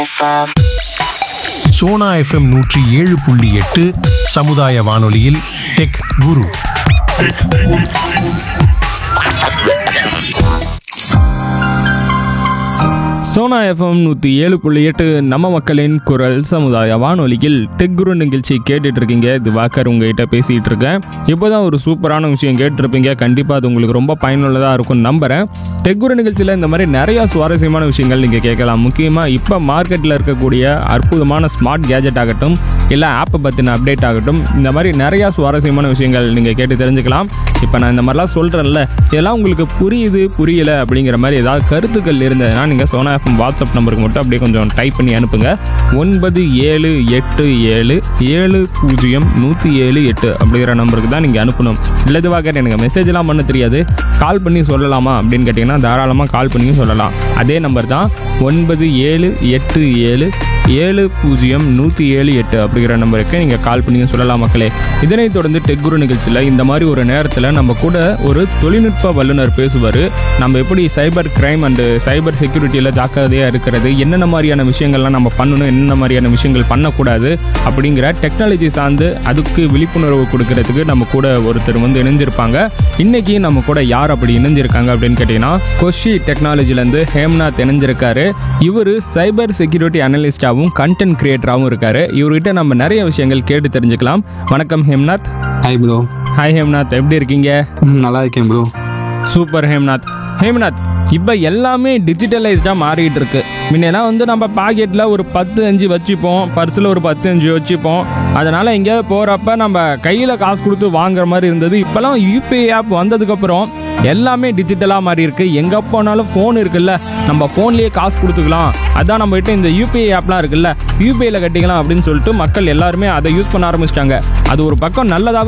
FM. Sona FM நூற்றி ஏழு புள்ளி எட்டு சமுதாய வானொலியில் டெக் குரு சோனா எஃப்எம் நூற்றி ஏழு புள்ளி எட்டு நம்ம மக்களின் குரல் சமுதாய வானொலியில் டெக் குரு நிகழ்ச்சி கேட்டுட்டு இருக்கீங்க திவாகர் உங்ககிட்ட பேசிகிட்டு இருக்கேன் இப்போதான் ஒரு சூப்பரான விஷயம் கேட்டிருப்பீங்க கண்டிப்பாக அது உங்களுக்கு ரொம்ப பயனுள்ளதாக இருக்கும் நம்புகிறேன் டெக் குரு நிகழ்ச்சியில் இந்த மாதிரி நிறையா சுவாரஸ்யமான விஷயங்கள் நீங்கள் கேட்கலாம் முக்கியமாக இப்போ மார்க்கெட்டில் இருக்கக்கூடிய அற்புதமான ஸ்மார்ட் கேஜெட் ஆகட்டும் இல்லை ஆப்பை பற்றின அப்டேட் ஆகட்டும் இந்த மாதிரி நிறையா சுவாரஸ்யமான விஷயங்கள் நீங்கள் கேட்டு தெரிஞ்சுக்கலாம் இப்போ நான் இந்த மாதிரிலாம் சொல்கிறேன்ல இதெல்லாம் உங்களுக்கு புரியுது புரியல அப்படிங்கிற மாதிரி ஏதாவது கருத்துக்கள் இருந்ததுன்னா நீங்கள் சோனா எஃப்எம் வாட்ஸ்அப் நம்பருக்கு மட்டும் அப்படியே கொஞ்சம் டைப் பண்ணி அனுப்புங்க ஒன்பது ஏழு எட்டு ஏழு ஏழு பூஜ்ஜியம் நூற்றி ஏழு எட்டு அப்படிங்கிற நம்பருக்கு தான் நீங்கள் அனுப்பணும் இல்லை இதுவாக எனக்கு மெசேஜ்லாம் பண்ண தெரியாது கால் பண்ணி சொல்லலாமா அப்படின்னு கேட்டிங்கன்னா தாராளமாக கால் பண்ணியும் சொல்லலாம் அதே நம்பர் தான் ஒன்பது ஏழு எட்டு ஏழு ஏழு பூஜ்ஜியம் நூற்றி ஏழு எட்டு அப்படிங்கிற நம்பருக்கு நீங்கள் கால் பண்ணியும் சொல்லலாம் மக்களே இதனைத் தொடர்ந்து டெக் குரு நிகழ்ச்சியில் இந்த மாதிரி ஒரு நேரத்தில் நம்ம கூட ஒரு தொழில்நுட்ப வல்லுநர் பேசுவார் நம்ம எப்படி சைபர் கிரைம் அண்டு சைபர் செக்யூரிட்டியில் ஜாக்கிரதையாக இருக்கிறது என்னென்ன மாதிரியான விஷயங்கள்லாம் நம்ம பண்ணணும் என்னென்ன மாதிரியான விஷயங்கள் பண்ணக்கூடாது அப்படிங்கிற டெக்னாலஜி சார்ந்து அதுக்கு விழிப்புணர்வு கொடுக்கறதுக்கு நம்ம கூட ஒருத்தர் வந்து இணைஞ்சிருப்பாங்க இன்னைக்கு நம்ம கூட யார் அப்படி இணைஞ்சிருக்காங்க அப்படின்னு கேட்டிங்கன்னா கொஷி டெக்னாலஜிலேருந்து ஹேம்நாத் இணைஞ்சிருக்காரு இவர் சைபர் செக்யூரிட்டி அனலிஸ்டாகவும் கண்டென்ட் கிரியேட்டராகவும் இருக்காரு இவர்கிட்ட நம்ம நிறைய விஷயங்கள் கேட்டு தெரிஞ்சுக்கலாம் வணக்கம் Hemnath hi bro hi Hemnath எப்படி இருக்கீங்க நல்லா இருக்கேன் ப்ரோ சூப்பர் ஹேம்நாத் ஹேம்நாத் இப்போ எல்லாமே டிஜிட்டலைஸ்டாக மாறிட்டு இருக்கு முன்னெல்லாம் வந்து நம்ம பாக்கெட்டில் ஒரு பத்து அஞ்சு வச்சுப்போம் பர்ஸில் ஒரு பத்து அஞ்சு வச்சுப்போம் அதனால் எங்கேயாவது போகிறப்ப நம்ம கையில் காசு கொடுத்து வாங்குற மாதிரி இருந்தது இப்போலாம் யூபிஐ ஆப் வந்ததுக்கப்புறம் எல்லாமே டிஜிட்டலாக மாறி இருக்கு எங்கே போனாலும் ஃபோன் இருக்குல்ல நம்ம ஃபோன்லேயே காசு கொடுத்துக்கலாம் அதான் நம்ம கிட்ட இந்த யூபிஐ ஆப்லாம் இருக்குல்ல யூபிஐயில் கட்டிக்கலாம் அப்படின்னு சொல்லிட்டு மக்கள் எல்லாருமே அதை யூஸ் பண்ண ஆரம்பிச்சிட்டாங்க அது ஒரு பக்கம் நல்லதாக